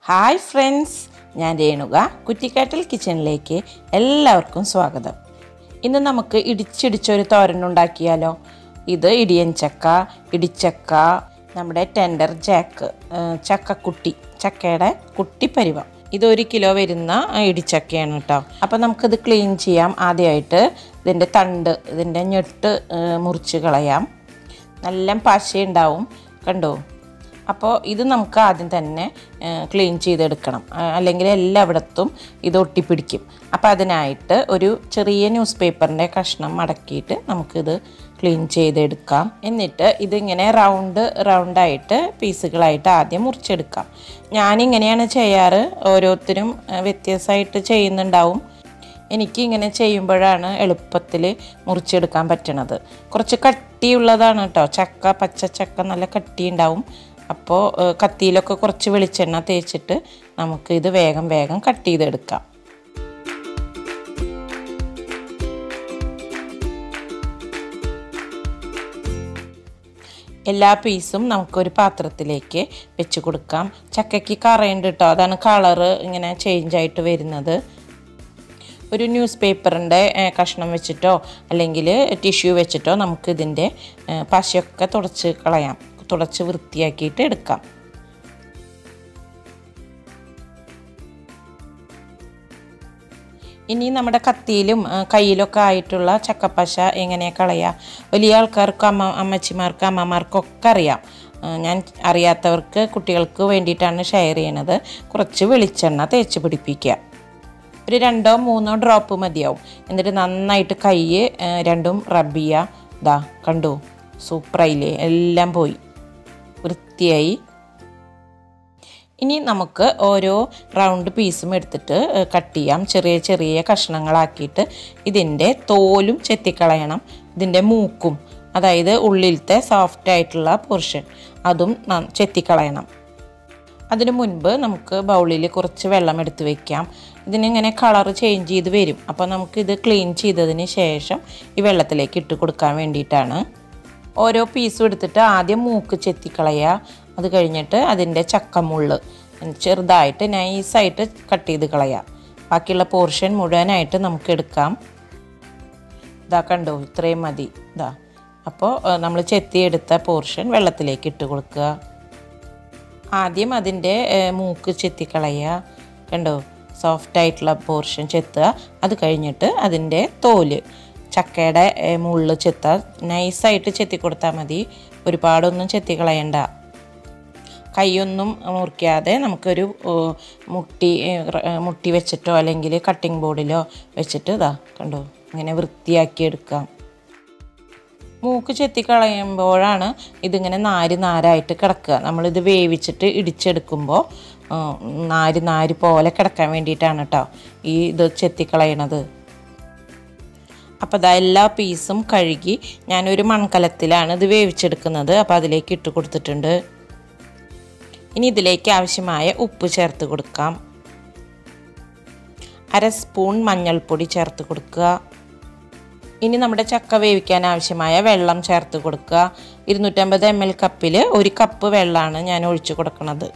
hi friends ഞാൻ രേണുക കുറ്റിക്കാട്ടിൽ കിച്ചണിലേക്ക് എല്ലാവർക്കും സ്വാഗതം ഇന്ന് നമുക്ക് ഇടിച്ചിടിച്ചൊരു തോരൻ ഉണ്ടാക്കിയാലോ ഇത് ഇടിയൻ ചക്ക ഇടിച്ചക്ക നമ്മുടെ ടെൻഡർ ജാക്ക് ഏഹ് ചക്കക്കുട്ടി ചക്കയുടെ കുട്ടിപ്പരിവം ഇത് ഒരു കിലോ വരുന്ന ഇടിച്ചക്കയാണ് കേട്ടോ അപ്പോൾ നമുക്കിത് ക്ലീൻ ചെയ്യാം ആദ്യമായിട്ട് ഇതിൻ്റെ തണ്ട് ഇതിൻ്റെ ഞെട്ട് ഏഹ് മുറിച്ച് കളയാം നല്ല പശയുണ്ടാവും കണ്ടോ അപ്പോൾ ഇത് നമുക്ക് ആദ്യം തന്നെ ക്ലീൻ ചെയ്തെടുക്കണം ആ, അല്ലെങ്കിൽ എല്ലായിടത്തും ഇത് ഒട്ടിപ്പിടിക്കും അപ്പോൾ അതിനായിട്ട് ഒരു ചെറിയ ന്യൂസ് പേപ്പറിൻ്റെ കഷ്ണം മടക്കിയിട്ട് നമുക്കിത് ക്ലീൻ ചെയ്തെടുക്കാം എന്നിട്ട് ഇതിങ്ങനെ റൗണ്ട് റൗണ്ടായിട്ട് പീസുകളായിട്ട് ആദ്യം മുറിച്ചെടുക്കാം ഞാനിങ്ങനെയാണ് ചെയ്യാറ് ഓരോരുത്തരും ആ, വ്യത്യസ്തമായിട്ട് ചെയ്യുന്നുണ്ടാവും എനിക്ക് ഇങ്ങനെ ചെയ്യുമ്പോഴാണ് എളുപ്പത്തിൽ മുറിച്ചെടുക്കാൻ പറ്റണത് കുറച്ച് കട്ടിയുള്ളതാണ് കേട്ടോ ചക്ക പച്ച ചക്ക നല്ല കട്ടി ഉണ്ടാവും അപ്പോൾ ഏഹ്, കത്തിയിലൊക്കെ കുറച്ച് വെളിച്ചെണ്ണ തേച്ചിട്ട് നമുക്ക് ഇത് വേഗം വേഗം കട്ട് ചെയ്തെടുക്കാം എല്ലാ പീസും നമുക്കൊരു പാത്രത്തിലേക്ക് വെച്ച് കൊടുക്കാം ചക്കയ്ക്ക് കറയുണ്ട് കേട്ടോ അതാണ് കളറ് ഇങ്ങനെ ചേഞ്ച് ആയിട്ട് വരുന്നത് ഒരു ന്യൂസ് പേപ്പറിൻ്റെ കഷ്ണം വെച്ചിട്ടോ അല്ലെങ്കിൽ ടിഷ്യൂ വെച്ചിട്ടോ നമുക്ക് ഇതിൻ്റെ പശയൊക്കെ തുടച്ച് കളയാം തുടച്ച് വൃത്തിയാക്കിയിട്ട് എടുക്കാം ഇനി നമ്മുടെ കത്തിയിലും ആ, കയ്യിലൊക്കെ ആയിട്ടുള്ള ചക്കപ്പശ എങ്ങനെ കളയുക വലിയ ആൾക്കാർക്ക് അമ്മ അമ്മച്ചിമാർക്ക് അമ്മമാർക്കൊക്കെ അറിയാം ആ, ഞാൻ അറിയാത്തവർക്ക് കുട്ടികൾക്ക് വേണ്ടിയിട്ടാണ് ഷെയർ ചെയ്യണത് കുറച്ച് വെളിച്ചെണ്ണ തേച്ച് പിടിപ്പിക്കുക ഒരു രണ്ടോ മൂന്നോ ഡ്രോപ്പ് മതിയാവും എന്നിട്ട് നന്നായിട്ട് കൈ ആ, രണ്ടും റബ്ബ് ചെയ്യുക ഇതാ കണ്ടു സൂപ്പറായില്ലേ എല്ലാം പോയി വൃത്തിയായി ഇനി നമുക്ക് ഓരോ റൗണ്ട് പീസും എടുത്തിട്ട് കട്ട് ചെയ്യാം ചെറിയ ചെറിയ കഷ്ണങ്ങളാക്കിയിട്ട് ഇതിൻ്റെ തോലും ചെത്തിക്കളയണം ഇതിൻ്റെ മൂക്കും അതായത് ഉള്ളിലത്തെ സോഫ്റ്റ് ആയിട്ടുള്ള പോർഷൻ അതും ന- ചെത്തിക്കളയണം അതിനു മുൻപ് നമുക്ക് ബൗളിൽ കുറച്ച് വെള്ളം എടുത്ത് വെക്കാം ഇതിനിങ്ങനെ കളർ ചേഞ്ച് ചെയ്ത് വരും അപ്പോൾ നമുക്കിത് ക്ലീൻ ചെയ്തതിന് ശേഷം ഈ വെള്ളത്തിലേക്ക് ഇട്ട് കൊടുക്കാൻ വേണ്ടിയിട്ടാണ് ഓരോ പീസും എടുത്തിട്ട് ആദ്യം മൂക്ക് ചെത്തിക്കളയുക അത് കഴിഞ്ഞിട്ട് അതിൻ്റെ ചക്കമുള്ള് ചെറുതായിട്ട് നൈസായിട്ട് കട്ട് ചെയ്ത് കളയുക ബാക്കിയുള്ള പോർഷൻ മുഴുവനായിട്ട് നമുക്ക് എടുക്കാം ഇതാ കണ്ടോ ഇത്രയും മതി ഇതാ അപ്പോൾ നമ്മൾ ചെത്തിയെടുത്ത പോർഷൻ വെള്ളത്തിലേക്ക് ഇട്ട് കൊടുക്കുക ആദ്യം അതിൻ്റെ ഏഹ്, മൂക്ക് ചെത്തിക്കളയുക കണ്ടോ സോഫ്റ്റ് ആയിട്ടുള്ള പോർഷൻ ചെത്തുക അത് കഴിഞ്ഞിട്ട് അതിൻ്റെ തോല് ചക്കയുടെ ഏഹ്, മുള്ള് ചെത്തുക നൈസായിട്ട് ചെത്തി കൊടുത്താൽ മതി ഒരുപാടൊന്നും ചെത്തി കളയണ്ട കൈയൊന്നും മുറിക്കാതെ നമുക്കൊരു ഏഹ്, മുട്ടി ഏഹ്, റ- ഏഹ്, മുട്ടി വെച്ചിട്ടോ അല്ലെങ്കിൽ കട്ടിംഗ് ബോർഡിലോ വെച്ചിട്ട് ഇതാ കണ്ടോ ഇങ്ങനെ വൃത്തിയാക്കി എടുക്കാം മൂക്ക് ചെത്തിക്കളയുമ്പോഴാണ് ഇതിങ്ങനെ നാര് നാരായിട്ട് കിടക്കുക നമ്മളിത് വേവിച്ചിട്ട് ഇടിച്ചെടുക്കുമ്പോൾ ഉം, നാര് നാര് പോലെ കിടക്കാൻ വേണ്ടിയിട്ടാണ് കേട്ടോ ഈ ഇത് ചെത്തിക്കളയണത് അപ്പോൾ അതാ എല്ലാ പീസും കഴുകി ഞാനൊരു മൺകലത്തിലാണ് ഇത് വേവിച്ചെടുക്കുന്നത് അപ്പോൾ അതിലേക്ക് ഇട്ട് കൊടുത്തിട്ടുണ്ട് ഇനി ഇതിലേക്ക് ആവശ്യമായ ഉപ്പ് ചേർത്ത് കൊടുക്കാം അര സ്പൂൺ മഞ്ഞൾപ്പൊടി ചേർത്ത് കൊടുക്കുക ഇനി നമ്മുടെ ചക്ക വേവിക്കാൻ ആവശ്യമായ വെള്ളം ചേർത്ത് കൊടുക്കുക ഇരുന്നൂറ്റമ്പത് എം എൽ കപ്പിൽ ഒരു കപ്പ് വെള്ളമാണ് ഞാൻ ഒഴിച്ചു കൊടുക്കുന്നത്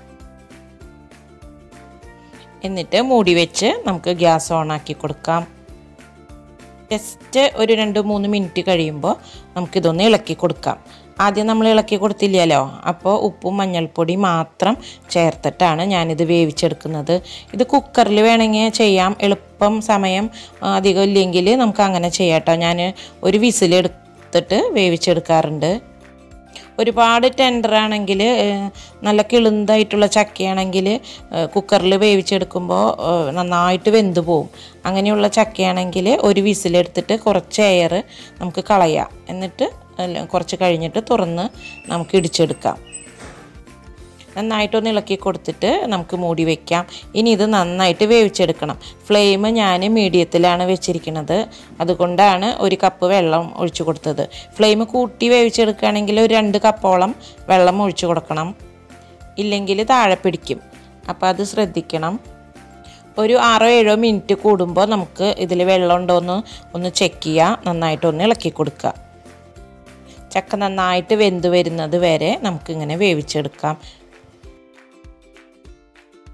എന്നിട്ട് മൂടി വെച്ച് നമുക്ക് ഗ്യാസ് ഓണാക്കി കൊടുക്കാം ജസ്റ്റ് ഒരു രണ്ട് മൂന്ന് മിനിറ്റ് കഴിയുമ്പോൾ നമുക്കിതൊന്ന് ഇളക്കി കൊടുക്കാം ആദ്യം നമ്മൾ ഇളക്കി കൊടുത്തില്ലല്ലോ അപ്പോൾ ഉപ്പും മഞ്ഞൾപ്പൊടി മാത്രം ചേർത്തിട്ടാണ് ഞാനിത് വേവിച്ചെടുക്കുന്നത് ഇത് കുക്കറിൽ വേണമെങ്കിൽ ചെയ്യാം എളുപ്പം സമയം ആ, അധികം ഇല്ലെങ്കിൽ നമുക്ക് അങ്ങനെ ചെയ്യാം കേട്ടോ ഞാൻ ഒരു വിസിലെടുത്തിട്ട് വേവിച്ചെടുക്കാറുണ്ട് ഒരുപാട് ടെൻഡർ ആണെങ്കിൽ നല്ല കിളുന്തായിട്ടുള്ള ചക്കയാണെങ്കിൽ കുക്കറിൽ വേവിച്ചെടുക്കുമ്പോൾ ഏഹ്, നന്നായിട്ട് വെന്ത് പോവും അങ്ങനെയുള്ള ചക്കയാണെങ്കിൽ ഒരു വിസിലെടുത്തിട്ട് കുറച്ച് എയർ നമുക്ക് കളയാം എന്നിട്ട് അല്ല- കുറച്ച് കഴിഞ്ഞിട്ട് തുറന്ന് നമുക്ക് ഇടിച്ചെടുക്കാം നന്നായിട്ടൊന്ന് ഇളക്കി കൊടുത്തിട്ട് നമുക്ക് മൂടി വെക്കാം ഇനി ഇത് നന്നായിട്ട് വേവിച്ചെടുക്കണം ഫ്ലെയിം ഞാൻ മീഡിയത്തിലാണ് വെച്ചിരിക്കുന്നത് അതുകൊണ്ടാണ് ഒരു കപ്പ് വെള്ളം ഒഴിച്ചു കൊടുത്തത് ഫ്ലെയിം കൂട്ടി വേവിച്ചെടുക്കുകയാണെങ്കിൽ ഒരു രണ്ട് കപ്പോളം വെള്ളം ഒഴിച്ചു കൊടുക്കണം ഇല്ലെങ്കിൽ താഴെ പിടിക്കും അപ്പോൾ അത് ശ്രദ്ധിക്കണം ഒരു ആറോ ഏഴോ മിനിറ്റ് കൂടുമ്പോൾ നമുക്ക് ഇതിൽ വെള്ളം ഉണ്ടോ എന്ന് ഒന്ന് ചെക്ക് ചെയ്യുക നന്നായിട്ടൊന്ന് ഇളക്കി കൊടുക്കുക ചക്ക നന്നായിട്ട് വെന്ത് വരുന്നത് വരെ നമുക്കിങ്ങനെ വേവിച്ചെടുക്കാം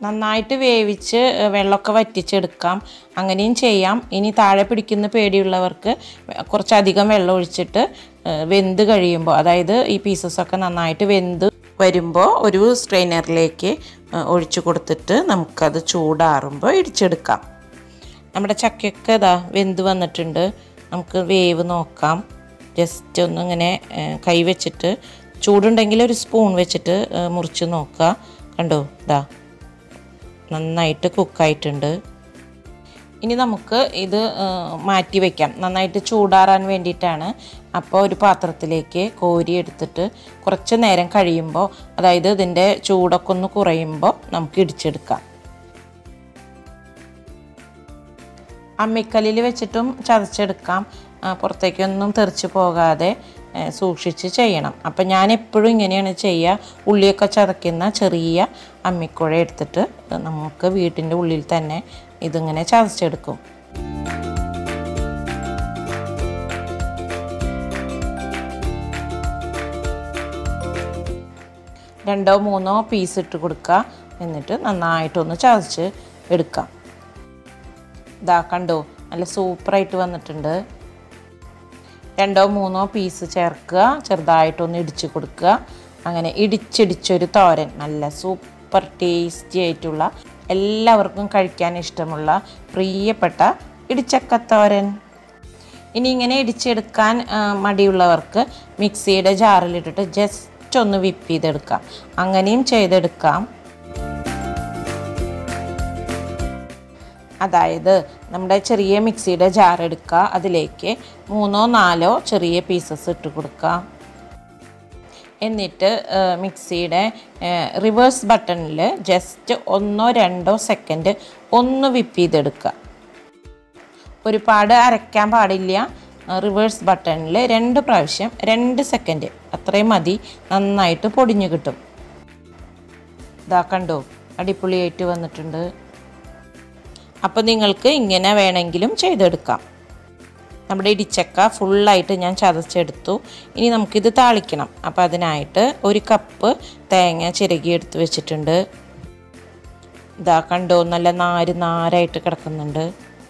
നന്നായിട്ട് വേവിച്ച് ഏ, വെള്ളമൊക്കെ വറ്റിച്ചെടുക്കാം അങ്ങനെയും ചെയ്യാം ഇനി താഴെ പിടിക്കുന്ന പേടിയുള്ളവർക്ക് കുറച്ചധികം വെള്ളം ഒഴിച്ചിട്ട് ഏ, വെന്ത് കഴിയുമ്പോൾ അതായത് ഈ പീസസൊക്കെ നന്നായിട്ട് വെന്ത് വരുമ്പോൾ ഒരു സ്ട്രെയിനറിലേക്ക് ഒഴിച്ചു കൊടുത്തിട്ട് നമുക്കത് ചൂടാറുമ്പോൾ ഇടിച്ചെടുക്കാം നമ്മുടെ ചക്കയൊക്കെ ഇതാ വെന്ത് വന്നിട്ടുണ്ട് നമുക്ക് വേവ് നോക്കാം ജസ്റ്റ് ഒന്ന് ഇങ്ങനെ ഏ, കൈ വെച്ചിട്ട് ചൂടുണ്ടെങ്കിൽ ഒരു സ്പൂൺ വെച്ചിട്ട് ഏ, മുറിച്ച് നോക്കുക കണ്ടോ ഇതാ നന്നായിട്ട് കുക്കായിട്ടുണ്ട് ഇനി നമുക്ക് ഇത് ആ, മാറ്റി വയ്ക്കാം നന്നായിട്ട് ചൂടാറാൻ വേണ്ടിയിട്ടാണ് അപ്പോൾ ഒരു പാത്രത്തിലേക്ക് കോരി എടുത്തിട്ട് കുറച്ച് നേരം കഴിയുമ്പോൾ അതായത് ഇതിൻ്റെ ചൂടൊക്കെ ഒന്ന് കുറയുമ്പോൾ നമുക്ക് ഇടിച്ചെടുക്കാം അമ്മിക്കല്ലിൽ വെച്ചിട്ടും ചതച്ചെടുക്കാം ആ, പുറത്തേക്കൊന്നും തെറിച്ച് പോകാതെ ഏ, സൂക്ഷിച്ച് ചെയ്യണം അപ്പം ഞാൻ എപ്പോഴും ഇങ്ങനെയാണ് ചെയ്യുക ഉള്ളിയൊക്കെ ചതയ്ക്കുന്ന ചെറിയ അമ്മിക്കുഴ എടുത്തിട്ട് നമുക്ക് വീട്ടിൻ്റെ ഉള്ളിൽ തന്നെ ഇതിങ്ങനെ ചതച്ചെടുക്കും രണ്ടോ മൂന്നോ പീസ് ഇട്ട് കൊടുക്കുക എന്നിട്ട് നന്നായിട്ടൊന്ന് ചതച്ച് എടുക്കാം ഇതാ കണ്ടോ നല്ല സൂപ്പറായിട്ട് വന്നിട്ടുണ്ട് രണ്ടോ മൂന്നോ പീസ് ചേർക്കുക ചെറുതായിട്ടൊന്ന് ഇടിച്ച് കൊടുക്കുക അങ്ങനെ ഇടിച്ചിടിച്ചൊരു തോരൻ നല്ല സൂപ്പർ ടേസ്റ്റി ആയിട്ടുള്ള എല്ലാവർക്കും കഴിക്കാൻ ഇഷ്ടമുള്ള പ്രിയപ്പെട്ട ഇടിച്ചക്കത്തോരൻ ഇനി ഇങ്ങനെ ഇടിച്ചെടുക്കാൻ ആ, മടിയുള്ളവർക്ക് മിക്സിയുടെ ജാറിലിട്ടിട്ട് ജസ്റ്റ് ഒന്ന് വിപ്പ് ചെയ്തെടുക്കാം അങ്ങനെയും ചെയ്തെടുക്കാം അതായത് നമ്മുടെ ചെറിയ മിക്സിയുടെ ജാർ എടുക്കുക അതിലേക്ക് മൂന്നോ നാലോ ചെറിയ പീസസ് ഇട്ട് കൊടുക്കുക എന്നിട്ട് ആ, മിക്സിയുടെ റിവേഴ്സ് ബട്ടണിൽ ജസ്റ്റ് ഒന്നോ രണ്ടോ സെക്കൻഡ് ഒന്ന് വിപ്പ് ചെയ്തെടുക്കുക ഒരുപാട് അരയ്ക്കാൻ പാടില്ല റിവേഴ്സ് ബട്ടണിൽ രണ്ട് പ്രാവശ്യം രണ്ട് സെക്കൻഡ് അത്രയും മതി നന്നായിട്ട് പൊടിഞ്ഞു കിട്ടും ഇതാ കണ്ടോ അടിപൊളിയായിട്ട് വന്നിട്ടുണ്ട് അപ്പോൾ നിങ്ങൾക്ക് ഇങ്ങനെ വേണമെങ്കിലും ചെയ്തെടുക്കാം നമ്മുടെ ഇടിച്ചക്ക ഫുള്ളായിട്ട് ഞാൻ ചതച്ചെടുത്തു ഇനി നമുക്കിത് താളിക്കണം അപ്പോൾ അതിനായിട്ട് ഒരു കപ്പ് തേങ്ങ ചിരകി എടുത്ത് വെച്ചിട്ടുണ്ട് ഇതാ കണ്ടോ നല്ല നാര് നാരായിട്ട് കിടക്കുന്നുണ്ട്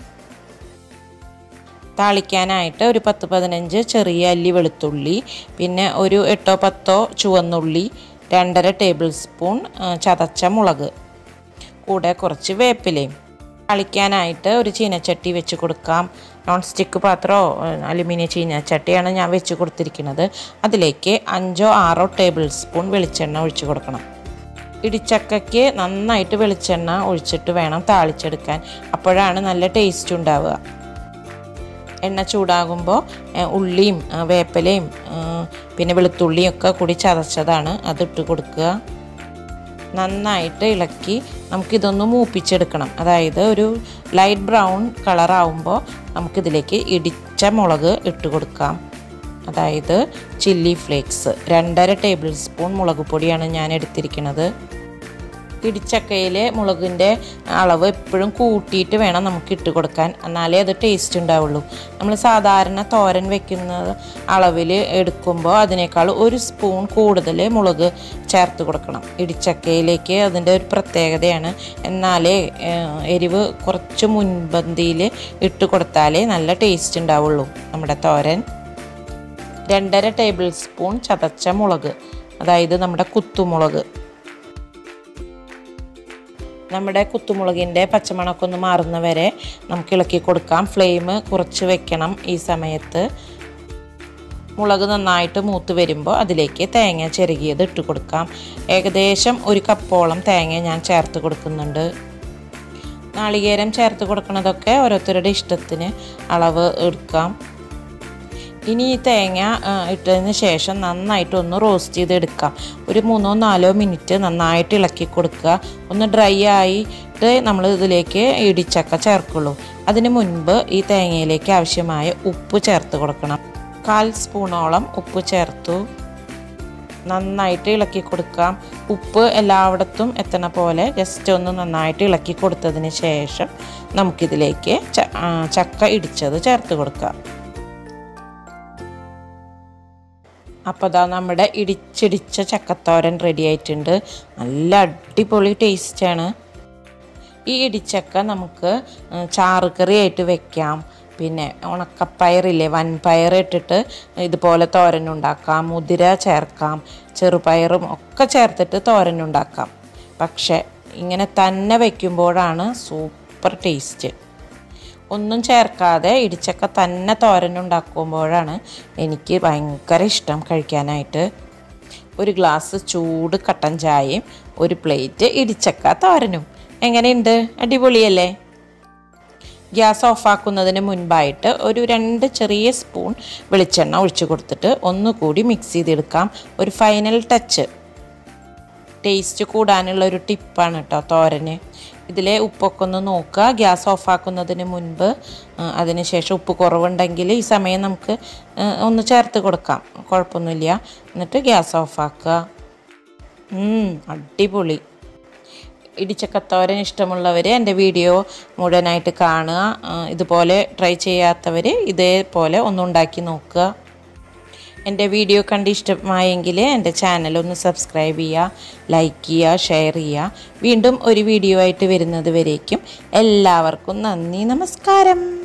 താളിക്കാനായിട്ട് ഒരു പത്ത് പതിനഞ്ച് ചെറിയ അല്ലി വെളുത്തുള്ളി പിന്നെ ഒരു എട്ടോ പത്തോ ചുവന്നുള്ളി രണ്ടര ടേബിൾ സ്പൂൺ ആ, ചതച്ച മുളക് കൂടെ കുറച്ച് വേപ്പിലയും താളിക്കാനായിട്ട് ഒരു ചീനച്ചട്ടി വെച്ച് കൊടുക്കാം നോൺ സ്റ്റിക്ക് പാത്രമോ അലുമിനിയം ചീനച്ചട്ടിയാണ് ഞാൻ വെച്ച് കൊടുത്തിരിക്കുന്നത് അതിലേക്ക് അഞ്ചോ ആറോ ടേബിൾ സ്പൂൺ വെളിച്ചെണ്ണ ഒഴിച്ച് കൊടുക്കണം ഇടിച്ചക്കയ്ക്ക് നന്നായിട്ട് വെളിച്ചെണ്ണ ഒഴിച്ചിട്ട് വേണം താളിച്ചെടുക്കാൻ അപ്പോഴാണ് നല്ല ടേസ്റ്റ് ഉണ്ടാവുക എണ്ണ ചൂടാകുമ്പോൾ ഏ, ഉള്ളിയും ആ, വേപ്പിലയും ആ, പിന്നെ വെളുത്തുള്ളിയും ഒക്കെ കൂടി ചതച്ചതാണ് അതിട്ട് കൊടുക്കുക നന്നായിട്ട് ഇളക്കി നമുക്കിതൊന്ന് മൂപ്പിച്ചെടുക്കണം അതായത് ഒരു ലൈറ്റ് ബ്രൗൺ കളറാവുമ്പോൾ നമുക്കിതിലേക്ക് ഇടിച്ച മുളക് ഇട്ട് കൊടുക്കാം അതായത് ചില്ലി ഫ്ലേക്സ് രണ്ടര ടേബിൾ സ്പൂൺ മുളക് പൊടിയാണ് ഞാൻ എടുത്തിരിക്കുന്നത് ഇടിച്ചക്കയിൽ മുളകിൻ്റെ അളവ് എപ്പോഴും കൂട്ടിയിട്ട് വേണം നമുക്ക് ഇട്ട് കൊടുക്കാൻ എന്നാലേ അത് ടേസ്റ്റ് ഉണ്ടാവുള്ളൂ നമ്മൾ സാധാരണ തോരൻ വെക്കുന്ന അളവിൽ എടുക്കുമ്പോൾ അതിനേക്കാൾ ഒരു സ്പൂൺ കൂടുതൽ മുളക് ചേർത്ത് കൊടുക്കണം ഇടിച്ചക്കയിലേക്ക് അതിൻ്റെ ഒരു പ്രത്യേകതയാണ് എന്നാലേ ഏഹ്, എരിവ് കുറച്ച് മുൻപന്തിയിൽ ഇട്ട് കൊടുത്താലേ നല്ല ടേസ്റ്റ് ഉണ്ടാവുള്ളൂ നമ്മുടെ തോരൻ രണ്ടര ടേബിൾ സ്പൂൺ ചതച്ച മുളക് അതായത് നമ്മുടെ കുത്തുമുളക് നമ്മുടെ കുത്തുമുളകിൻ്റെ പച്ചമണമൊക്കെ ഒന്ന് മാറുന്ന വരെ നമുക്ക് ഇളക്കി കൊടുക്കാം ഫ്ലെയിം കുറച്ച് വെക്കണം ഈ സമയത്ത് മുളക് നന്നായിട്ട് മൂത്ത് വരുമ്പോൾ അതിലേക്ക് തേങ്ങ ചിരകിയത് ഇട്ട് കൊടുക്കാം ഏകദേശം ഒരു കപ്പോളം തേങ്ങ ഞാൻ ചേർത്ത് കൊടുക്കുന്നുണ്ട് നാളികേരം ചേർത്ത് കൊടുക്കുന്നതൊക്കെ ഓരോരുത്തരുടെ ഇഷ്ടത്തിന് അളവ് എടുക്കാം ഇനി ഈ തേങ്ങ ആ, ഇട്ടതിന് ശേഷം നന്നായിട്ട് ഒന്ന് റോസ്റ്റ് ചെയ്തെടുക്കാം ഒരു മൂന്നോ നാലോ മിനിറ്റ് നന്നായിട്ട് ഇളക്കി കൊടുക്കുക ഒന്ന് ഡ്രൈ ആയിട്ട് നമ്മൾ ഇതിലേക്ക് ഇടിച്ചക്ക ചേർക്കുള്ളൂ അതിന് മുൻപ് ഈ തേങ്ങയിലേക്ക് ആവശ്യമായ ഉപ്പ് ചേർത്ത് കൊടുക്കണം കാൽ സ്പൂണോളം ഉപ്പ് ചേർത്തു നന്നായിട്ട് ഇളക്കി കൊടുക്കാം ഉപ്പ് എല്ലായിടത്തും എത്തണ പോലെ ജസ്റ്റ് ഒന്ന് നന്നായിട്ട് ഇളക്കി കൊടുത്തതിന് ശേഷം നമുക്കിതിലേക്ക് ച- ആ, ചക്ക ഇടിച്ചത് ചേർത്ത് കൊടുക്കാം അപ്പോൾ ദാ നമ്മുടെ ഇടിച്ചിടിച്ച ചക്കത്തോരൻ റെഡി ആയിട്ടുണ്ട് നല്ല അടിപൊളി ടേസ്റ്റാണ് ഈ ഇടിച്ചക്ക നമുക്ക് ഉം, ചാറുകറി ആയിട്ട് വെക്കാം പിന്നെ ഉണക്കപ്പയറില്ലേ വൻപയർ ഇട്ടിട്ട് ഇതുപോലെ തോരനുണ്ടാക്കാം മുതിര ചേർക്കാം ചെറുപയറും ഒക്കെ ചേർത്തിട്ട് തോരനുണ്ടാക്കാം പക്ഷേ ഇങ്ങനെ തന്നെ വയ്ക്കുമ്പോഴാണ് സൂപ്പർ ടേസ്റ്റ് ഒന്നും ചേർക്കാതെ ഇടിച്ചക്ക തന്നെ തോരനുണ്ടാക്കുമ്പോഴാണ് എനിക്ക് ഭയങ്കര ഇഷ്ടം കഴിക്കാനായിട്ട് ഒരു ഗ്ലാസ് ചൂട് കട്ടൻ ചായയും ഒരു പ്ലേറ്റ് ഇടിച്ചക്ക തോരനും എങ്ങനെയുണ്ട് അടിപൊളിയല്ലേ ഗ്യാസ് ഓഫാക്കുന്നതിന് മുൻപായിട്ട് ഒരു രണ്ട് ചെറിയ സ്പൂൺ വെളിച്ചെണ്ണ ഒഴിച്ചു കൊടുത്തിട്ട് ഒന്നുകൂടി മിക്സ് ചെയ്തെടുക്കാം ഒരു ഫൈനൽ ടച്ച് ടേസ്റ്റ് കൂടാനുള്ള ഒരു ടിപ്പാണ് കേട്ടോ തോരന് ഇതിലെ ഉപ്പൊക്കെ ഒന്ന് നോക്കുക ഗ്യാസ് ഓഫാക്കുന്നതിന് മുൻപ് ആ, അതിനുശേഷം ഉപ്പ് കുറവുണ്ടെങ്കിൽ ഈ സമയം നമുക്ക് ആ, ഒന്ന് ചേർത്ത് കൊടുക്കാം കുഴപ്പമൊന്നുമില്ല എന്നിട്ട് ഗ്യാസ് ഓഫാക്കുക ഉം, അടിപൊളി ഇടിച്ചക്കത്തോരൻ ഇഷ്ടമുള്ളവർ എൻ്റെ വീഡിയോ മുഴുവനായിട്ട് കാണുക ആ, ഇതുപോലെ ട്രൈ ചെയ്യാത്തവർ ഇതേപോലെ ഒന്നുണ്ടാക്കി നോക്കുക എൻ്റെ വീഡിയോ കണ്ട് ഇഷ്ടമായെങ്കിൽ എൻ്റെ ചാനൽ ഒന്ന് സബ്സ്ക്രൈബ് ചെയ്യുക ലൈക്ക് ചെയ്യുക ഷെയർ ചെയ്യുക വീണ്ടും ഒരു വീഡിയോ ആയിട്ട് വരുന്നത് വരേക്കും എല്ലാവർക്കും നന്ദി നമസ്കാരം